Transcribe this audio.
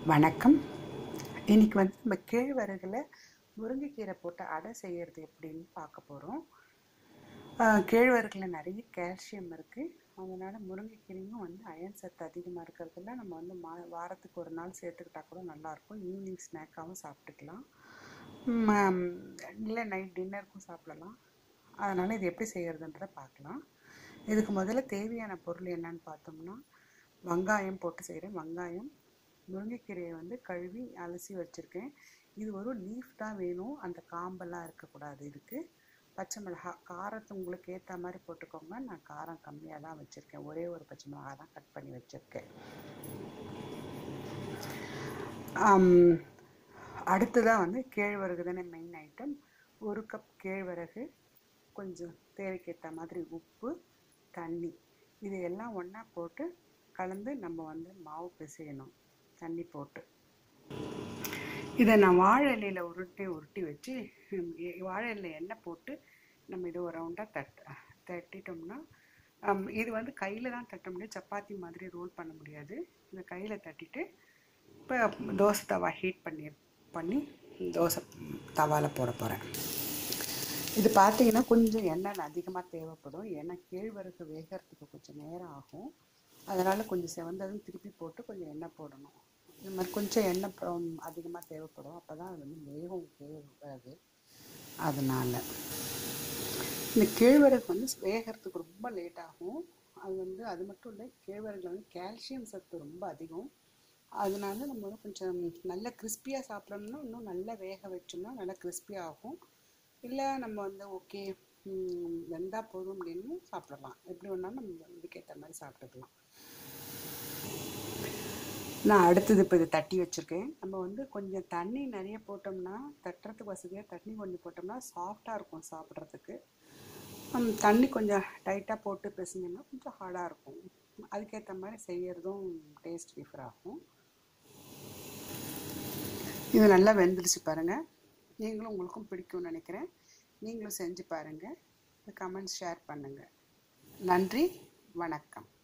வணக்கம் இன்னைக்கு வந்து நம்ம கேழ்வரகுல முருங்கைக்கீரை போட்டு அடை செய்கிறது எப்படின்னு பார்க்க போகிறோம் கேழ்வரகுல நிறைய கால்சியம் இருக்குது அதனால் முருங்கைக்கீரையும் வந்து அயன் சத்து அதிகமாக இருக்கிறதுல நம்ம வந்து மா வாரத்துக்கு ஒரு நாள் சேர்த்துக்கிட்டா கூட நல்லாயிருக்கும் ஈவினிங் ஸ்நாக்காகவும் சாப்பிட்டுக்கலாம் ம், இல்லை நைட் டின்னருக்கும் சாப்பிடலாம் அதனால் இது எப்படி செய்கிறதுன்றத பார்க்கலாம் இதுக்கு முதல்ல தேவையான பொருள் என்னன்னு பார்த்தோம்னா வெங்காயம் போட்டு செய்கிறேன் வெங்காயம் முருங்கைக்கீரையை வந்து கழுவி அலசி வச்சுருக்கேன் இது ஒரு லீஃப் தான் வேணும் அந்த காம்பெல்லாம் இருக்கக்கூடாது இதுக்கு பச்சை மிளகா காரத்தை உங்களுக்கு ஏற்ற மாதிரி போட்டுக்கோங்க நான் காரம் கம்மியாக தான் வச்சுருக்கேன் ஒரே ஒரு பச்சை மிளகா தான் கட் பண்ணி வச்சுருக்கேன் அடுத்ததாக வந்து கேழ்வரகு தானே மெயின் ஐட்டம் ஒரு கப் கேழ்வரகு கொஞ்சம் தேவைக்கேற்ற மாதிரி உப்பு தண்ணி இது எல்லாம் ஒன்றா போட்டு கலந்து நம்ம வந்து மாவு பிசையணும் தண்ணி போட்டு இதை நான் வாழை இலையில் உருட்டி உருட்டி வச்சு ஹம், எ- வாழை இலையில் எண்ணெய் போட்டு நம்ம இதை ஒரு ரவுண்டாக தட் தட்டிட்டோம்னா ஹம், இது வந்து கையில் தான் தட்ட முடியும் சப்பாத்தி மாதிரி ரோல் பண்ண முடியாது இந்த கையில் தட்டிட்டு இப்போ தோசை தவா ஹீட் பண்ணி பண்ணி தோசை தவாவில் போட போகிறேன் இது பார்த்தீங்கன்னா கொஞ்சம் எண்ணெய் அதிகமாக தேவைப்படும் ஏன்னா கேழ்வரகு வேகிறதுக்கு கொஞ்சம் நேரம் ஆகும் அதனால் கொஞ்சம் செவந்ததும் திருப்பி போட்டு கொஞ்சம் எண்ணெய் போடணும் இந்த மாதிரி கொஞ்சம் எண்ணெய் அதிகமாக தேவைப்படும் அப்போ தான் அது வந்து வேகும் கேழ்வரகு அதனால் இந்த கேழ்வரகு வந்து வேகிறதுக்கு ரொம்ப லேட் ஆகும் அது வந்து அது மட்டும் இல்லை கேழ்வரகுல வந்து கால்சியம் சத்து ரொம்ப அதிகம் அதனால நம்ம வந்து கொஞ்சம் நல்ல கிறிஸ்பியாக சாப்பிடணும்னா இன்னும் நல்லா வேக வச்சோம்னா நல்லா கிறிஸ்பியாக ஆகும் இல்லை நம்ம வந்து ஓகே வெந்தால் போதும் அப்படின்னு சாப்பிடலாம் எப்படி வேணாலும் நம்ம இதுக்கேற்ற மாதிரி சாப்பிட்டுக்கலாம் நான் அடுத்தது இப்போ இதை தட்டி வச்சுருக்கேன் நம்ம வந்து கொஞ்சம் தண்ணி நிறைய போட்டோம்னா தட்டுறதுக்கு வசதியாக தண்ணி கொஞ்சம் போட்டோம்னா சாஃப்டாக இருக்கும் சாப்பிட்றதுக்கு ஹம், தண்ணி கொஞ்சம் டைட்டாக போட்டு பிசைஞ்சோம்னா கொஞ்சம் ஹார்டாக இருக்கும் அதுக்கேற்ற மாதிரி செய்யறதும் டேஸ்ட் டிஃபர் ஆகும் இது நல்லா வெந்துடுச்சு பாருங்கள் நீங்களும் உங்களுக்கும் பிடிக்கும்னு நினைக்கிறேன் நீங்களும் செஞ்சு பாருங்கள் கமெண்ட்ஸ் ஷேர் பண்ணுங்கள் நன்றி வணக்கம்